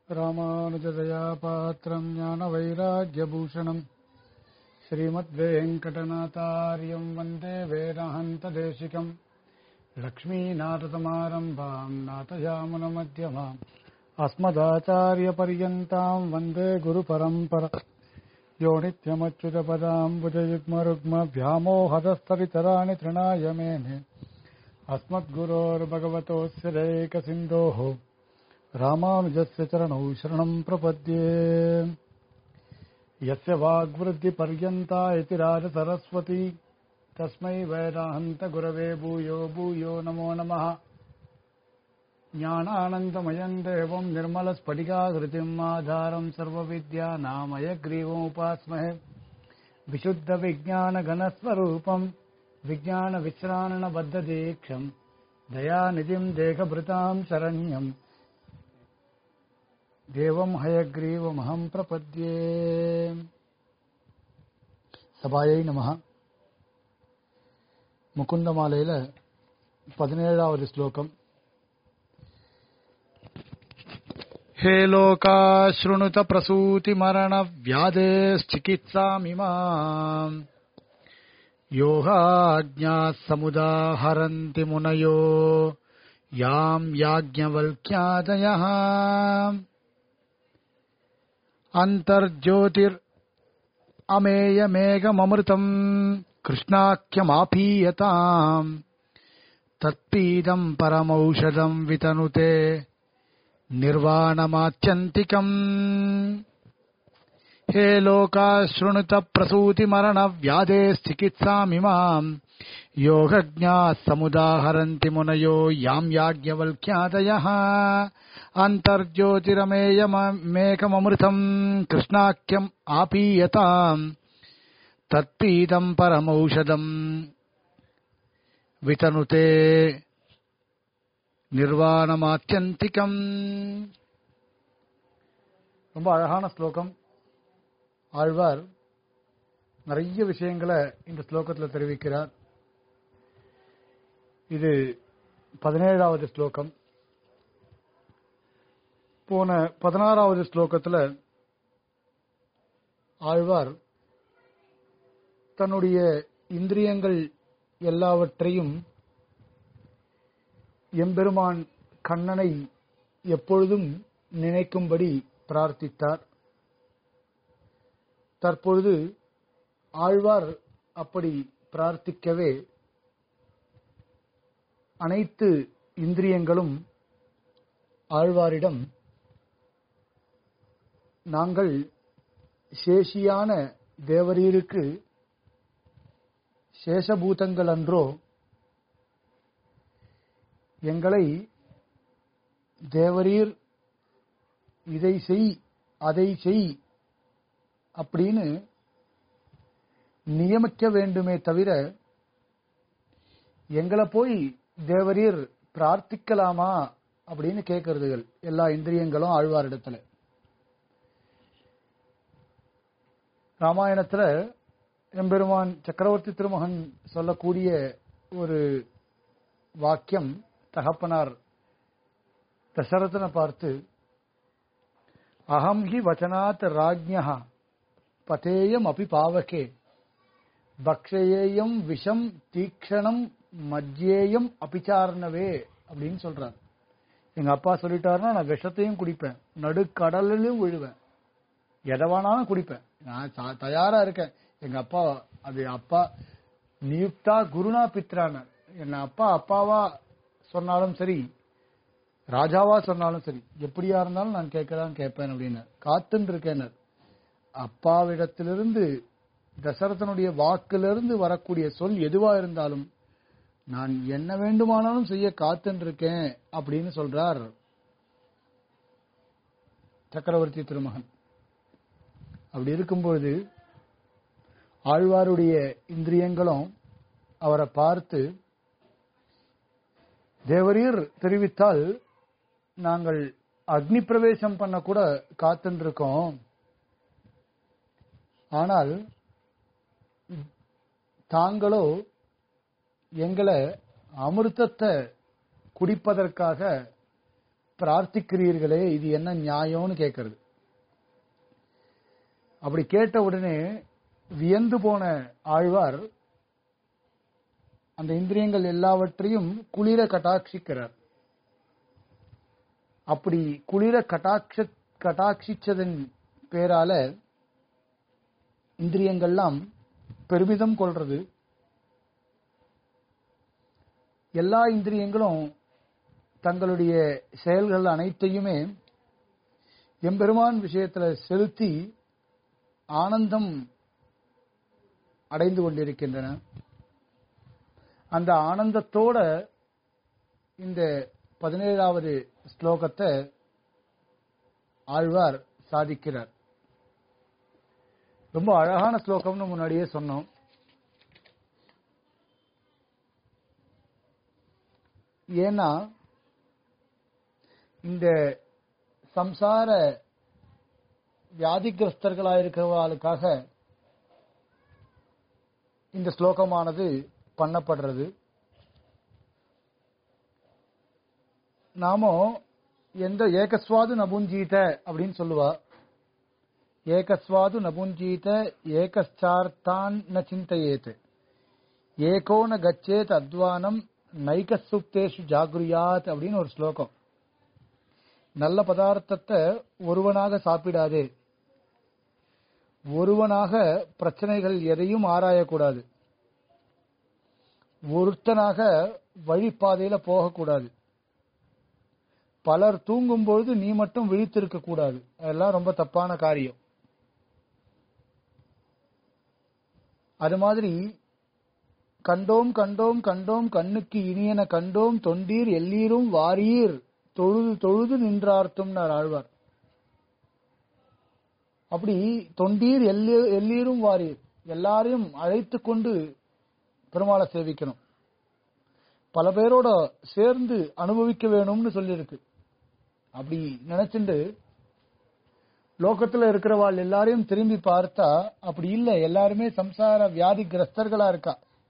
ராமானுஜதயா பாத்திரம் ஞான வைராக்கியபூஷணம் ஸ்ரீமத்வேங்கடநாதாரியம் வந்தே வேதாந்ததேசிகம் லக்ஷ்மீநாதசமாரம்பாம் நாதயாமுனமத்தியமாம் अस्मदाचार्यपर्यन्ताम् वन्दे गुरुपरम्पर यो नित्यमच्युतपदाम्बुजयुग्मरुग्मभ्यामोहदस्तरितराणि तृणाय मेने अस्मद्गुरोर्भगवतोऽस्य रेकसिन्धोः रामानुजस्य चरणौ शरणम् प्रपद्ये यस्य वाग्वृद्धिपर्यन्ता इति राजसरस्वती तस्मै वैराहन्तगुरवे भूयो भूयो नमो नमः ज्ञानानन्दमयम् देवम् निर्मलस्फटिकाकृतिम् आधारम् सर्वविद्यानामयग्रीवमुपास्महे विशुद्धविज्ञानघनस्वरूपम् विज्ञानविश्राणबद्धदीक्षम् दयानिधिम् देहभृताम् शरण्यम् தேவம் ஹயக்ரீவமகம் பிரபத்யே சபாயை நம முகுந்தமாலையில பதினேழாவது ஸ்லோகம் हे लोका शृणुत प्रसूतिमरणव्याधेश्चिकित्सामिमाम् योगाज्ञाः समुदाहरन्ति मुनयो याम् याज्ञवल्क्यादयः अन्तर्ज्योतिरमेयमेघममृतम् कृष्णाख्यमापीयताम् तत्पीदम् परमौषधम् वितनुते निर्वाणमात्यन्तिकम् हे लोका शृणुत प्रसूतिमरणव्याधेश्चिकित्सामिमाम् योगज्ञाः समुदाहरन्ति मुनयो याम् याज्ञवल्क्यादयः अन्तर्ज्योतिरमेयमेकममृतम् कृष्णाख्यम् आपीयताम् तत्पीदम् परमौषधम् वितनुते நிர்வாணமாத்தியந்திகம் ரொம்ப அழகான ஸ்லோகம் ஆழ்வார் நிறைய விஷயங்களை இந்த ஸ்லோகத்தில் தெரிவிக்கிறார் இது பதினேழாவது ஸ்லோகம் போன பதினாறாவது ஸ்லோகத்தில் ஆழ்வார் தன்னுடைய இந்திரியங்கள் எல்லாவற்றையும் எம்பெருமான் கண்ணனை எப்பொழுதும் நினைக்கும்படி பிரார்த்தித்தார் தற்பொழுது ஆழ்வார் அப்படி பிரார்த்திக்கவே அனைத்து இந்திரியங்களும் ஆழ்வாரிடம் நாங்கள் சேஷியான தேவரீருக்கு சேஷபூதங்கள் அன்றோ எங்களை தேவரீர் இதை செய் அதை செய் அப்படின்னு நியமிக்க வேண்டுமே தவிர எங்களை போய் தேவரீர் பிரார்த்திக்கலாமா அப்படின்னு கேட்கறதுகள் எல்லா இந்திரியங்களும் ஆழ்வாரிடத்துல ராமாயணத்துல எம்பெருமான் சக்கரவர்த்தி திருமகன் சொல்லக்கூடிய ஒரு வாக்கியம் தகப்பனார் தசரதனை பார்த்து அகம் ஹி வச்சனாத் ராஜ்யா பதேயம் அபி பாவகே பக்ஷேயம் விஷம் தீக்ஷணம் மஜ்யேயம் அபிச்சாரணவே அப்படின்னு சொல்றார் எங்க அப்பா சொல்லிட்டாருன்னா நான் விஷத்தையும் குடிப்பேன் நடுக்கடலிலும் விழுவேன் எதை வேணாலும் குடிப்பேன் நான் தயாரா இருக்கேன் எங்க அப்பா அது அப்பா நியுக்தா குருனா பித்ரான என்ன அப்பா அப்பாவா சொன்னாலும் சரி ராஜாவா சொன்னாலும் சரி எப்படியா இருந்தாலும் நான் கேட்கதான் கேட்பேன் அப்படின்னு காத்துன்னு இருக்கேன் அப்பாவிடத்திலிருந்து தசரதனுடைய வாக்கிலிருந்து வரக்கூடிய சொல் எதுவா இருந்தாலும் நான் என்ன வேண்டுமானாலும் செய்ய காத்துன்னு இருக்கேன் அப்படின்னு சொல்றார் சக்கரவர்த்தி திருமகன் அப்படி இருக்கும்பொழுது ஆழ்வாருடைய இந்திரியங்களும் அவரை பார்த்து தேவரீர் தெரிவித்தால் நாங்கள் அக்னி பிரவேசம் பண்ண கூட காத்துன்னு இருக்கோம் ஆனால் தாங்களோ எங்களை அமிர்தத்தை குடிப்பதற்காக பிரார்த்திக்கிறீர்களே இது என்ன நியாயம்னு கேட்கறது அப்படி கேட்ட உடனே வியந்து போன ஆழ்வார் அந்த இந்திரியங்கள் எல்லாவற்றையும் குளிர கட்டாட்சிக்கிறார் அப்படி குளிர கட்டாட்ச கட்டாட்சிச்சதன் பேரால இந்திரியங்கள்லாம் பெருமிதம் கொள்றது எல்லா இந்திரியங்களும் தங்களுடைய செயல்கள் அனைத்தையுமே எம்பெருமான் விஷயத்துல செலுத்தி ஆனந்தம் அடைந்து கொண்டிருக்கின்றன அந்த ஆனந்தத்தோட இந்த பதினேழாவது ஸ்லோகத்தை ஆழ்வார் சாதிக்கிறார் ரொம்ப அழகான ஸ்லோகம்னு முன்னாடியே சொன்னோம் ஏன்னா இந்த சம்சார வியாதிகிரஸ்தர்களாக இருக்கிறவர்களுக்காக இந்த ஸ்லோகமானது பண்ணப்படுறது நாமோ எந்த ஏகஸ்வாது நபுஞ்சீத அப்படின்னு சொல்லுவா ஏகஸ்வாது நபுஞ்சீத ஏகஸ்சார்த்தான் ந சிந்தையேத் ஏகோ ந கச்சேத் அத்வானம் நைகசுப்தேஷு ஜாகுரியாத் அப்படின்னு ஒரு ஸ்லோகம் நல்ல பதார்த்தத்தை ஒருவனாக சாப்பிடாதே ஒருவனாக பிரச்சனைகள் எதையும் ஆராயக்கூடாது ஒருத்தனாக வழிப்பாதையில போகக்கூடாது பலர் தூங்கும் பொழுது நீ மட்டும் விழித்திருக்க கூடாது அதெல்லாம் ரொம்ப தப்பான காரியம் அது மாதிரி கண்டோம் கண்டோம் கண்டோம் கண்ணுக்கு இனியன கண்டோம் தொண்டீர் எல்லீரும் வாரீர் தொழுது தொழுது நின்றார்த்தும்னார் ஆழ்வார் அப்படி தொண்டீர் எல்லி எல்லீரும் வாரீர் எல்லாரையும் அழைத்து கொண்டு பெருமாளை சேவிக்கணும் பல பேரோட சேர்ந்து அனுபவிக்க வேணும்னு சொல்லியிருக்கு அப்படி நினைச்சுண்டு லோகத்துல இருக்கிறவாள் எல்லாரையும் திரும்பி பார்த்தா அப்படி இல்ல எல்லாருமே சம்சார வியாதி கிரஸ்தர்களா இருக்கா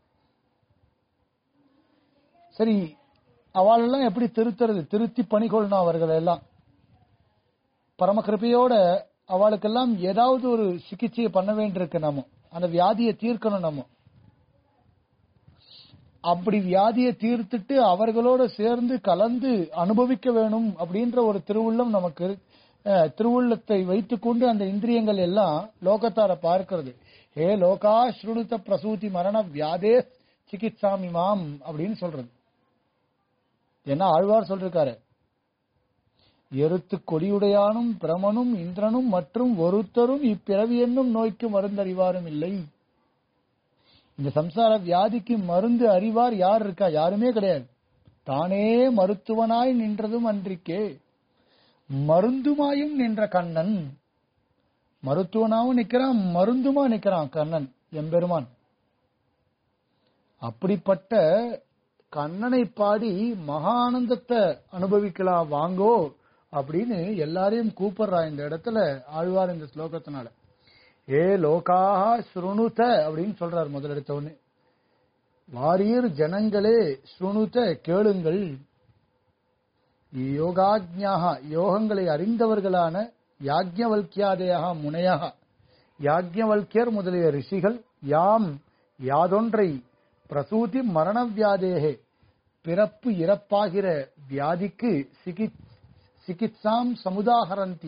சரி அவளெல்லாம் எப்படி திருத்துறது திருத்தி பணிகொள்ளணும் அவர்கள் எல்லாம் பரமகிருப்பையோட அவளுக்கெல்லாம் ஏதாவது ஒரு சிகிச்சையை பண்ண வேண்டியிருக்கு நம்ம அந்த வியாதியை தீர்க்கணும் நம்ம அப்படி வியாதியை தீர்த்துட்டு அவர்களோட சேர்ந்து கலந்து அனுபவிக்க வேணும் அப்படின்ற ஒரு திருவுள்ளம் நமக்கு அஹ், திருவுள்ளத்தை வைத்துக்கொண்டு அந்த இந்திரியங்கள் எல்லாம் லோகத்தார பார்க்கிறது ஹே லோகா ஸ்ருணுத பிரசூதி மரண வியாதே சிகிச்சாமி மாம் அப்படின்னு சொல்றது என்ன ஆழ்வார் சொல்றாரு எருத்து கொடியுடையானும் பிரமனும் இந்திரனும் மற்றும் ஒருத்தரும் இப்பிறவி என்னும் நோய்க்கு மருந்தறிவாரும் இல்லை இந்த சம்சார வியாதிக்கு மருந்து அறிவார் யார் இருக்கா யாருமே கிடையாது தானே மருத்துவனாய் நின்றதும் அன்றிக்கே மருந்துமாயும் நின்ற கண்ணன் மருத்துவனாவும் நிக்கிறான் மருந்துமா நிக்கிறான் கண்ணன் எம்பெருமான் அப்படிப்பட்ட கண்ணனை பாடி மகா ஆனந்தத்தை அனுபவிக்கலாம் வாங்கோ அப்படின்னு எல்லாரையும் கூப்பிடுறா இந்த இடத்துல ஆழ்வார் இந்த ஸ்லோகத்தினால ஏ லோகாக ஸ்ருணுத அப்படின்னு சொல்றார் முதல் எடுத்த உடனே வாரியர் ஜனங்களே ஸ்ருணுத கேளுங்கள் யோகாஜ்ஞாக யோகங்களை அறிந்தவர்களான யாக்ஞவல்கியாதயாக முனையாக யாக்ஞவல்கியர் முதலிய ரிஷிகள் யாம் யாதொன்றை பிரசூதி மரண வியாதேகே பிறப்பு இறப்பாகிற வியாதிக்கு சிகிச் சிகிச்சாம் சமுதாகரந்தி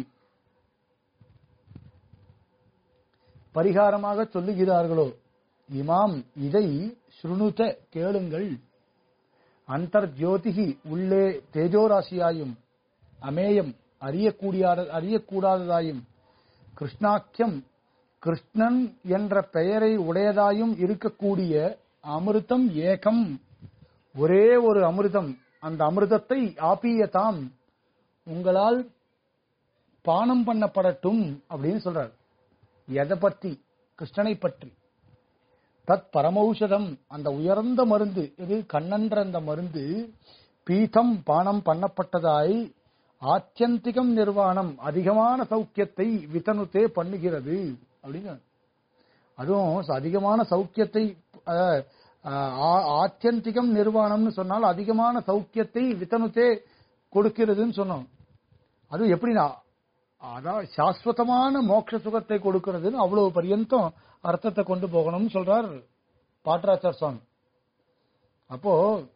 பரிகாரமாக சொல்லுகிறார்களோ இமாம் இதை ஸ்ருணுத கேளுங்கள் அந்தர்ஜோதிகி உள்ளே தேஜோராசியாயும் அமேயம் அறியக்கூடிய அறியக்கூடாததாயும் கிருஷ்ணாக்கியம் கிருஷ்ணன் என்ற பெயரை உடையதாயும் இருக்கக்கூடிய அமிர்தம் ஏகம் ஒரே ஒரு அமிர்தம் அந்த அமிர்தத்தை ஆப்பியதாம் உங்களால் பானம் பண்ணப்படட்டும் அப்படின்னு சொல்றார் எதை பற்றி கிருஷ்ணனை பற்றி தத் பரமௌஷதம் அந்த உயர்ந்த மருந்து இது கண்ணன்ற அந்த மருந்து பீதம் பானம் பண்ணப்பட்டதாய் ஆத்தியந்திகம் நிர்வாணம் அதிகமான சௌக்கியத்தை விதனுத்தே பண்ணுகிறது அப்படின்னு அதுவும் அதிகமான சௌக்கியத்தை அஹ், அஹ், ஆ- ஆத்தியந்திகம் நிர்வாணம்னு சொன்னால் அதிகமான சௌக்கியத்தை வித்தனுத்தே கொடுக்கிறதுன்னு சொன்னோம் அது எப்படின்னா அதான் சாஸ்வதமான மோட்ச சுகத்தை கொடுக்கிறதுன்னு அவ்வளவு பரியந்தம் அர்த்தத்தை கொண்டு போகணும்னு சொல்றார் பாட்ராச்சார் சுவாமி அப்போ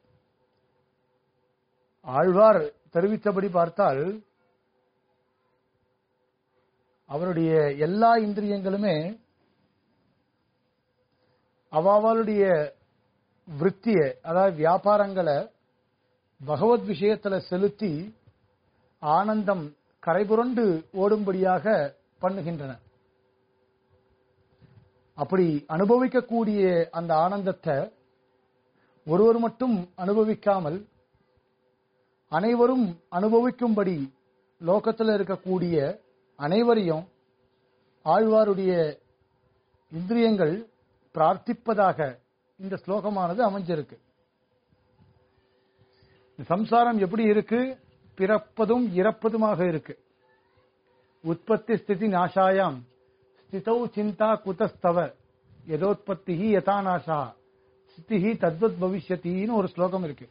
ஆழ்வார் தெரிவித்தபடி பார்த்தால் அவருடைய எல்லா இந்திரியங்களுமே அவாவாளுடைய விற்த்திய அதாவது வியாபாரங்களை பகவத் விஷயத்துல செலுத்தி ஆனந்தம் கரைபுரண்டு ஓடும்படியாக பண்ணுகின்றன அப்படி அனுபவிக்கக்கூடிய அந்த ஆனந்தத்தை ஒருவர் மட்டும் அனுபவிக்காமல் அனைவரும் அனுபவிக்கும்படி லோகத்தில் இருக்கக்கூடிய அனைவரையும் ஆழ்வாருடைய இந்திரியங்கள் பிரார்த்திப்பதாக இந்த ஸ்லோகமானது அமைஞ்சிருக்கு சம்சாரம் எப்படி இருக்கு பிறப்பதும் இறப்பதுமாக இருக்கு உற்பத்தி ஸ்திதி நாசாயாம் ஸ்திதௌ சிந்தா குதஸ்தவ எதோத்பத்தி யதா நாசா ஸ்திதி தத்வத் பவிஷ்யத்தின்னு ஒரு ஸ்லோகம் இருக்கு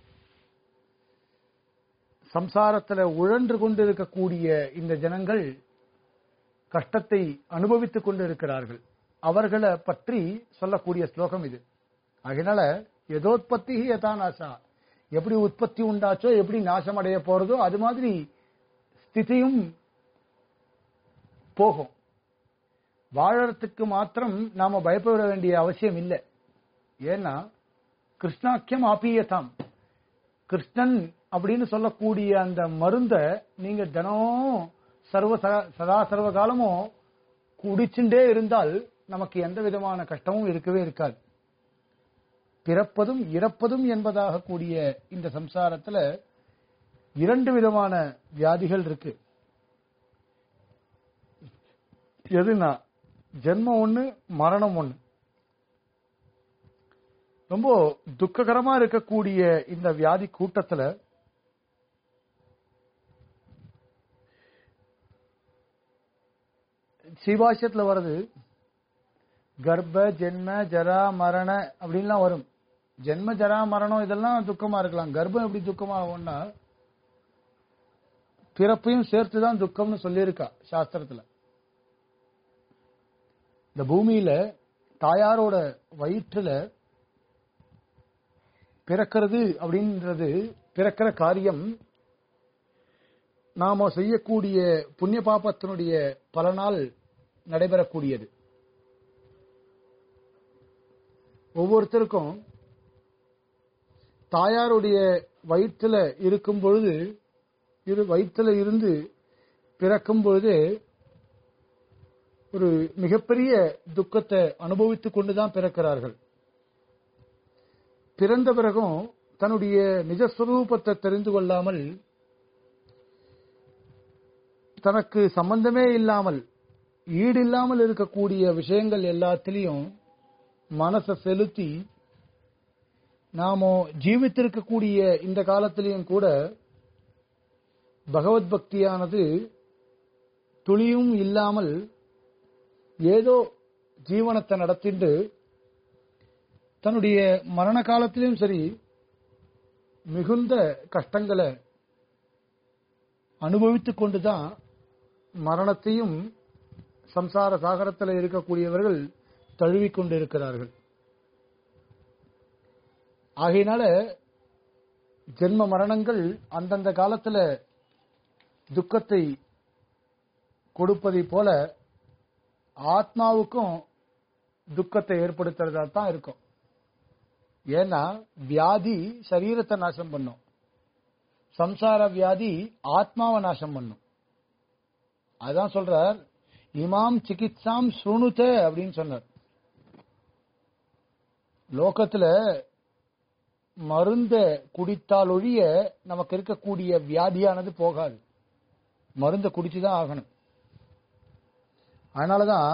சம்சாரத்துல உழன்று கொண்டு இருக்கக்கூடிய இந்த ஜனங்கள் கஷ்டத்தை அனுபவித்துக் கொண்டு இருக்கிறார்கள் அவர்களை பற்றி சொல்லக்கூடிய ஸ்லோகம் இது அதனால எதோத்பத்தி யதா நாசா எப்படி உற்பத்தி உண்டாச்சோ எப்படி நாசம் அடைய போறதோ அது மாதிரி ஸ்திதியும் போகும் வாழறதுக்கு மாத்திரம் நாம பயப்பட வேண்டிய அவசியம் இல்லை ஏன்னா கிருஷ்ணாக்கியம் ஆபியதாம் கிருஷ்ணன் அப்படின்னு சொல்லக்கூடிய அந்த மருந்த நீங்க தினம் சர்வ சதா சர்வ காலமும் குடிச்சுட்டே இருந்தால் நமக்கு எந்த விதமான கஷ்டமும் இருக்கவே இருக்காது பிறப்பதும் இறப்பதும் என்பதாக கூடிய இந்த சம்சாரத்துல இரண்டு விதமான வியாதிகள் இருக்கு எதுனா ஜென்மம் ஒண்ணு மரணம் ஒண்ணு ரொம்ப துக்ககரமா இருக்கக்கூடிய இந்த வியாதி கூட்டத்துல சிவாசியத்துல வருது கர்ப்ப ஜென்ம ஜரா மரண அப்படின்லாம் வரும் ஜென்ம ஜரா மரணம் இதெல்லாம் துக்கமா இருக்கலாம் கர்ப்பம் எப்படி துக்கமா ஆகும்னா பிறப்பையும் சேர்த்துதான் துக்கம்னு சொல்லியிருக்கா சாஸ்திரத்துல இந்த பூமியில தாயாரோட வயிற்றுல பிறக்கிறது அப்படின்றது பிறக்கிற காரியம் நாம செய்யக்கூடிய புண்ணிய பாபத்தினுடைய பலனால் நடைபெறக்கூடியது ஒவ்வொருத்தருக்கும் தாயாருடைய வயிற்றுல இருக்கும் பொழுது இரு வயிற்றுல இருந்து பிறக்கும் பொழுது ஒரு மிகப்பெரிய துக்கத்தை அனுபவித்துக் கொண்டுதான் பிறக்கிறார்கள் பிறந்த பிறகும் தன்னுடைய நிஜஸ்வரூபத்தை தெரிந்து கொள்ளாமல் தனக்கு சம்பந்தமே இல்லாமல் ஈடு இல்லாமல் இருக்கக்கூடிய விஷயங்கள் எல்லாத்திலையும் மனசை செலுத்தி நாம ஜீவித்திருக்கக்கூடிய இந்த காலத்திலையும் கூட பகவத் பக்தியானது துளியும் இல்லாமல் ஏதோ ஜீவனத்தை நடத்திண்டு தன்னுடைய மரண காலத்திலும் சரி மிகுந்த கஷ்டங்களை அனுபவித்துக் கொண்டுதான் மரணத்தையும் சம்சார சாகரத்தில் இருக்கக்கூடியவர்கள் தழுவிக் கொண்டிருக்கிறார்கள் ஆகையினால ஜென்ம மரணங்கள் அந்தந்த காலத்துல துக்கத்தை கொடுப்பதை போல ஆத்மாவுக்கும் துக்கத்தை ஏற்படுத்துறதா தான் இருக்கும் ஏன்னா வியாதி சரீரத்தை நாசம் பண்ணும் சம்சார வியாதி ஆத்மாவை நாசம் பண்ணும் அதான் சொல்றார் இமாம் சிகிச்சாம் சுணுத அப்படின்னு சொன்னார் லோகத்துல மருந்த குடித்தால் ஒழிய நமக்கு இருக்கக்கூடிய வியாதியானது போகாது மருந்த குடிச்சுதான் ஆகணும் அதனாலதான்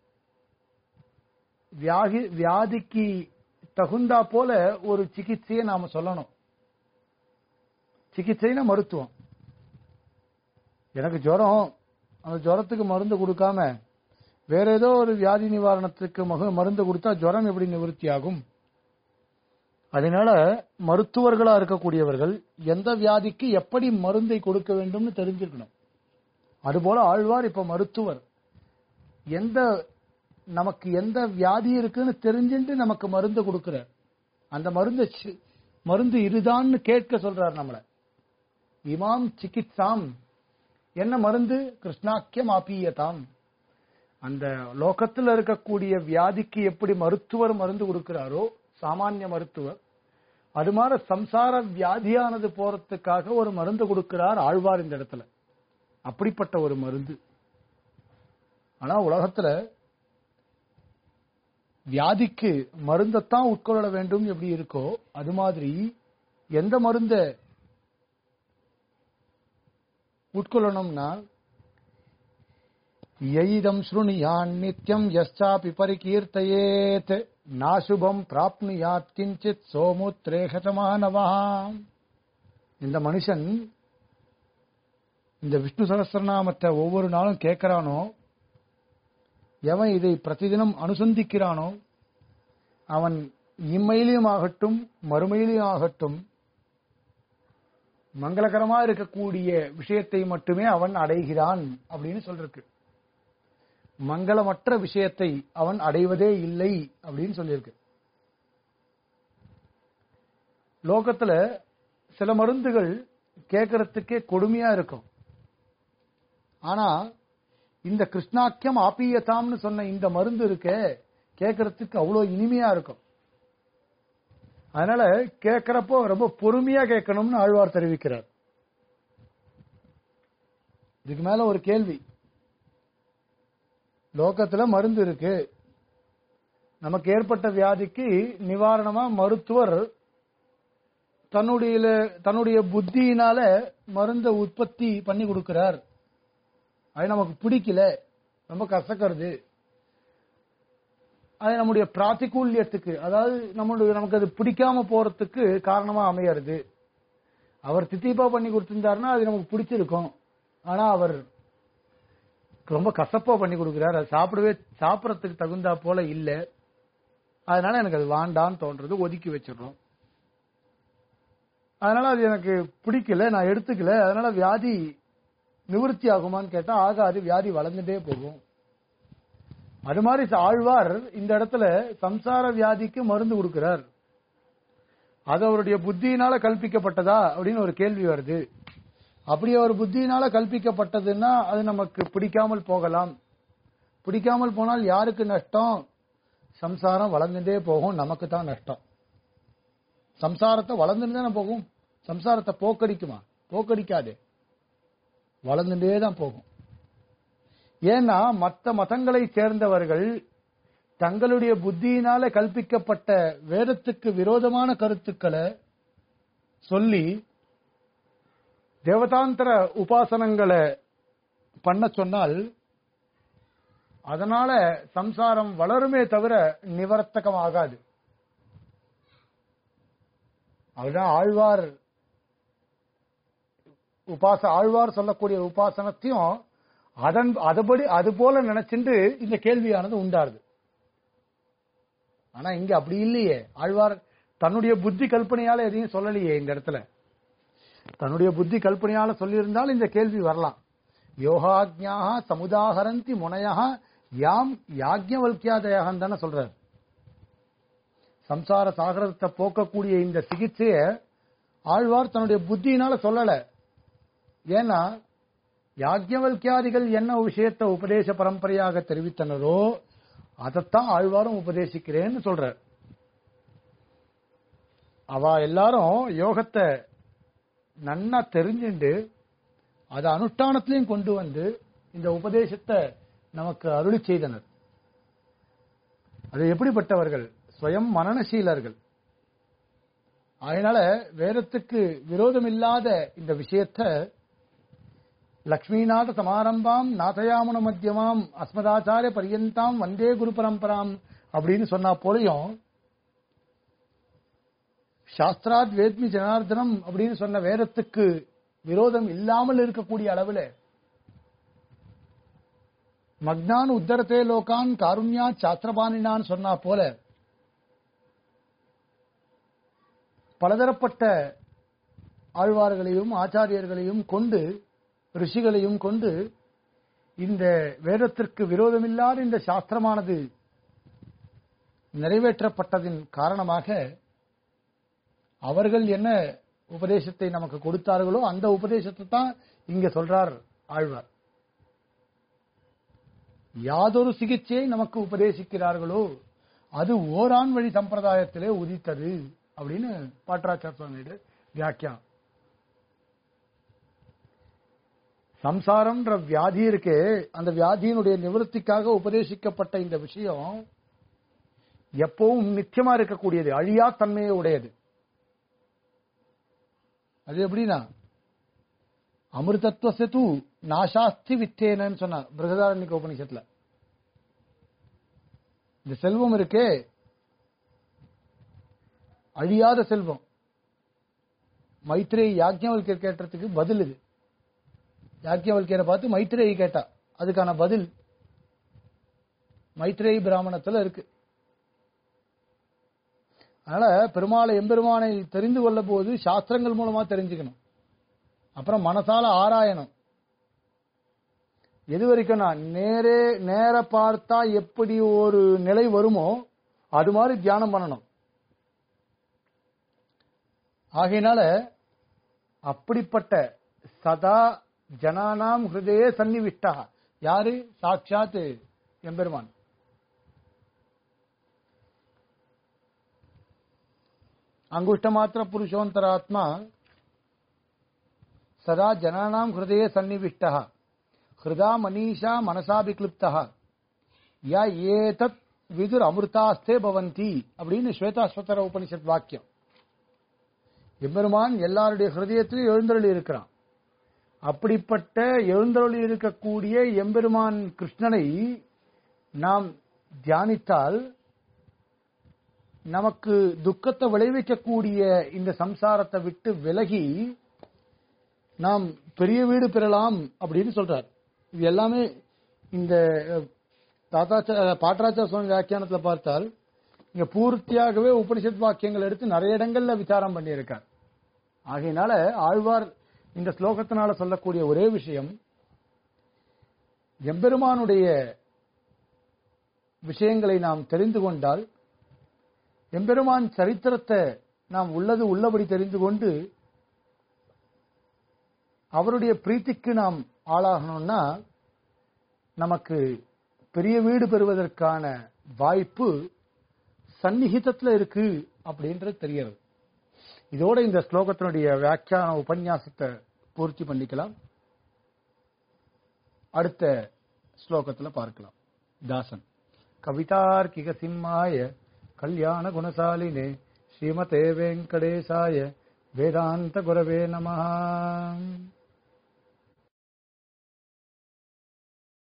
வியாதி வியாதிக்கு தகுந்தா போல ஒரு சிகிச்சையை நாம சொல்லணும் சிகிச்சைனா மருத்துவம் எனக்கு ஜுரம் அந்த ஜுரத்துக்கு மருந்து கொடுக்காம வேற ஏதோ ஒரு வியாதி நிவாரணத்துக்கு மக மருந்து கொடுத்தா ஜுரம் எப்படி நிவர்த்தி ஆகும் அதனால மருத்துவர்களா இருக்கக்கூடியவர்கள் எந்த வியாதிக்கு எப்படி மருந்தை கொடுக்க வேண்டும்னு தெரிஞ்சிருக்கணும் அதுபோல ஆழ்வார் இப்ப மருத்துவர் எந்த நமக்கு எந்த வியாதி இருக்குன்னு தெரிஞ்சுட்டு நமக்கு மருந்து கொடுக்கிறார் அந்த மருந்து சி- மருந்து இதுதான்னு கேட்க சொல்றார் நம்மள இமாம் சிகித்சாம் என்ன மருந்து கிருஷ்ணாக்கியம் ஆபியதாம் அந்த லோகத்துல இருக்கக்கூடிய வியாதிக்கு எப்படி மருத்துவர் மருந்து கொடுக்கிறாரோ சாமானிய மருத்துவர் அது மாதிரி சம்சார வியாதியானது போறதுக்காக ஒரு மருந்து கொடுக்கிறார் ஆழ்வார் இந்த இடத்துல அப்படிப்பட்ட ஒரு மருந்து ஆனா உலகத்துல வியாதிக்கு மருந்தைத்தான் உட்கொள்ள வேண்டும் எப்படி இருக்கோ அது மாதிரி எந்த மருந்த உட்கொள்ளணும்னா எயிதம் ஸ்ருணியான் நித்யம் யஸ்சாபி பரிகீர்த்தயேத் நாசுபம் பிராப்னுயாத் கிஞ்சித் சோமுத்ரேகதமானவா இந்த மனுஷன் இந்த விஷ்ணு சகஸ்ரநாமத்தை ஒவ்வொரு நாளும் கேட்கிறானோ எவன் இதை பிரதிதினம் அனுசந்திக்கிறானோ அவன் இம்மையிலும் ஆகட்டும் மறுமையிலும் ஆகட்டும் மங்களகரமா இருக்கக்கூடிய விஷயத்தை மட்டுமே அவன் அடைகிறான் அப்படின்னு சொல்லிருக்கு மங்களமற்ற விஷயத்தை அவன் அடைவதே இல்லை அப்படின்னு சொல்லியிருக்கு லோகத்துல சில மருந்துகள் கேட்கறதுக்கே கொடுமையா இருக்கும் ஆனா இந்த கிருஷ்ணாக்கியம் ஆப்பியதாம்னு சொன்ன இந்த மருந்து இருக்கே கேட்கறதுக்கு அவ்வளவு இனிமையா இருக்கும் அதனால கேட்கிறப்போ ரொம்ப பொறுமையா கேட்கணும்னு ஆழ்வார் தெரிவிக்கிறார் இதுக்கு மேல ஒரு கேள்வி லோகத்துல மருந்து இருக்கு நமக்கு ஏற்பட்ட வியாதிக்கு நிவாரணமா மருத்துவர் தன்னுடைய தன்னுடைய புத்தியினால மருந்த உற்பத்தி பண்ணி கொடுக்கிறார் அது நமக்கு பிடிக்கல ரொம்ப கசக்கிறது அது நம்முடைய பிராத்திகூல்யத்துக்கு அதாவது நம்மளுடைய நமக்கு அது பிடிக்காம போறதுக்கு காரணமா அமையறது அவர் தித்திப்பா பண்ணி கொடுத்திருந்தாருன்னா அது நமக்கு பிடிச்சிருக்கும் ஆனா அவர் ரொம்ப கசப்பா பண்ணி கொடுக்கிறார் அது சாப்பிடவே சாப்பிடறதுக்கு தகுந்தா போல இல்ல அதனால எனக்கு அது வாண்டான்னு தோன்றது ஒதுக்கி வச்சிடுறோம் அதனால அது எனக்கு பிடிக்கல நான் எடுத்துக்கல அதனால வியாதி நிவர்த்தி ஆகுமான்னு கேட்டா ஆகாது வியாதி வளர்ந்துட்டே போகும் அது மாதிரி ஆழ்வார் இந்த இடத்துல சம்சார வியாதிக்கு மருந்து கொடுக்கிறார் அது அவருடைய புத்தியினால கல்பிக்கப்பட்டதா அப்படின்னு ஒரு கேள்வி வருது அப்படி அவர் புத்தியினால கல்பிக்கப்பட்டதுன்னா அது நமக்கு பிடிக்காமல் போகலாம் பிடிக்காமல் போனால் யாருக்கு நஷ்டம் சம்சாரம் வளர்ந்துட்டே போகும் நமக்கு தான் நஷ்டம் சம்சாரத்தை வளர்ந்துட்டு தானே போகும் சம்சாரத்தை போக்கடிக்குமா போக்கடிக்காது வளர்ந்துட்டே தான் போகும் ஏன்னா மற்ற மதங்களை சேர்ந்தவர்கள் தங்களுடைய புத்தியினால கல்பிக்கப்பட்ட வேதத்துக்கு விரோதமான கருத்துக்களை சொல்லி தேவதாந்திர உபாசனங்களை பண்ண சொன்னால் அதனால சம்சாரம் வளருமே தவிர நிவர்த்தகமாகாது அதுதான் ஆழ்வார் உபாச ஆழ்வார் சொல்லக்கூடிய உபாசனத்தையும் அதன் அதுபடி அது போல நினைச்சுட்டு இந்த கேள்வியானது உண்டாருது ஆனா இங்க அப்படி இல்லையே ஆழ்வார் தன்னுடைய புத்தி கல்பனையால எதையும் சொல்லலையே இந்த இடத்துல தன்னுடைய புத்தி கல்பனையால சொல்லியிருந்தால் இந்த கேள்வி வரலாம் யோகாஜ்யாக சமுதாகரந்தி முனையா யாம் யாக்ஞவல்கியாதயாகன்னு தானே சொல்றாரு சம்சார சாகரத்தை போக்கக்கூடிய இந்த சிகிச்சைய ஆழ்வார் தன்னுடைய புத்தியினால சொல்லல ஏன்னா யாக்ஞவல்கியாதிகள் என்ன விஷயத்தை உபதேச பரம்பரையாக தெரிவித்தனரோ அதைத்தான் ஆழ்வாரும் உபதேசிக்கிறேன்னு சொல்றார் அவ எல்லாரும் யோகத்தை நன்னா தெரிஞ்சுண்டு அதை அனுஷ்டானத்திலையும் கொண்டு வந்து இந்த உபதேசத்தை நமக்கு அருளி செய்தனர் அது எப்படிப்பட்டவர்கள் ஸ்வயம் மனநசீலர்கள் அதனால வேதத்துக்கு விரோதம் இல்லாத இந்த விஷயத்தை லக்ஷ்மிநாத சமாரம்பாம் நாதயாமன மத்தியமாம் அஸ்மதாச்சாரிய பரியந்தாம் வந்தே குரு பரம்பராம் அப்படின்னு சொன்னா போலையும் சாஸ்திராத் வேத்மி ஜனார்தனம் அப்படின்னு சொன்ன வேதத்துக்கு விரோதம் இல்லாமல் இருக்கக்கூடிய அளவுல மக்னான் உத்தரத்தே லோகான் காருண்யா சாத்திரபாணினான்னு சொன்னா போல பலதரப்பட்ட ஆழ்வார்களையும் ஆச்சாரியர்களையும் கொண்டு ரிஷிகளையும் கொண்டு இந்த வேதத்திற்கு விரோதமில்லாத இந்த சாஸ்திரமானது நிறைவேற்றப்பட்டதின் காரணமாக அவர்கள் என்ன உபதேசத்தை நமக்கு கொடுத்தார்களோ அந்த உபதேசத்தை தான் இங்க சொல்றார் ஆழ்வார் யாதொரு சிகிச்சையை நமக்கு உபதேசிக்கிறார்களோ அது ஓரான் வழி சம்பிரதாயத்திலே உதித்தது அப்படின்னு பாட்டராச்சார் சுவாமியோட வியாக்கியம் சம்சாரம்ன்ற வியாதி இருக்கே அந்த வியாதியினுடைய நிவர்த்திக்காக உபதேசிக்கப்பட்ட இந்த விஷயம் எப்பவும் நித்தியமா இருக்கக்கூடியது அழியா தன்மையை உடையது அது எப்படின்னா அமிர்தத்துவ தூ நாசாஸ்தி வித்தேனன்னு சொன்னார் பிரகதாரண்யக்க உபனிஷத்துல இந்த செல்வம் இருக்கே அழியாத செல்வம் மைத்ரேயி யாக்ஞவல்கர் கேட்டதுக்கு பதில் இது யாக்கியவல்கியரை பார்த்து மைத்ரேயி கேட்டா அதுக்கான பதில் மைத்ரேயி பிராமணத்துல இருக்கு அதனால பெருமாளை எம்பெருமானை தெரிந்து கொள்ள போது சாஸ்திரங்கள் மூலமா தெரிஞ்சுக்கணும் அப்புறம் மனசால ஆராயணும் எது வரைக்கும் நான் நேரே நேர பார்த்தா எப்படி ஒரு நிலை வருமோ அது மாதிரி தியானம் பண்ணணும் ஆகையினால அப்படிப்பட்ட சதா ஜனானாம் ஹிருதயே சன்னிவிஷ்டா யாரு சாட்சாத் எம்பெருமான் அங்குஷ்ட மாத்திர புருஷோந்தராத்மா சதா ஜனானாம் ஹிருதயே சன்னிவிஷ்டா ஹிருதா மனிஷா மனசாபிக்லிப்தா யா ஏதத் விதுர் அமிர்தாஸ்தே பவந்தி அப்படின்னு ஸ்வேதாஸ்வத்தர உபனிஷத் வாக்கியம் எம்பெருமான் எல்லாருடைய ஹிருதயத்திலும் எழுந்தருளி இருக்கிறான் அப்படிப்பட்ட எழுந்தருளி இருக்கக்கூடிய எம்பெருமான் கிருஷ்ணனை நாம் தியானித்தால் நமக்கு துக்கத்தை விளைவிக்கக்கூடிய இந்த சம்சாரத்தை விட்டு விலகி நாம் பெரிய வீடு பெறலாம் அப்படின்னு சொல்றார் இது எல்லாமே இந்த தாத்தாச்சா பாட்டராச்சா சுவாமி வியாக்கியானத்துல பார்த்தால் இங்க பூர்த்தியாகவே உபனிஷத் வாக்கியங்கள் எடுத்து நிறைய இடங்கள்ல விசாரம் பண்ணியிருக்கார் ஆகையினால ஆழ்வார் இந்த ஸ்லோகத்தினால சொல்லக்கூடிய ஒரே விஷயம் எம்பெருமானுடைய விஷயங்களை நாம் தெரிந்து கொண்டால் எம்பெருமான் சரித்திரத்தை நாம் உள்ளது உள்ளபடி தெரிந்து கொண்டு அவருடைய பிரீத்திக்கு நாம் ஆளாகணும்னா நமக்கு பெரிய வீடு பெறுவதற்கான வாய்ப்பு சந்நிகிதத்துல இருக்கு அப்படின்றது தெரிகிறது இதோட இந்த ஸ்லோகத்தினுடைய வியாக்கியான உபன்யாசத்தை பூர்த்தி பண்ணிக்கலாம் அடுத்த ஸ்லோகத்துல பார்க்கலாம் தாசன் கவிதார்க்கிக சிம்மாய கல்யாண குணசாலினே ஸ்ரீமதே வெங்கடேசாய வேதாந்த குரவே நமஹா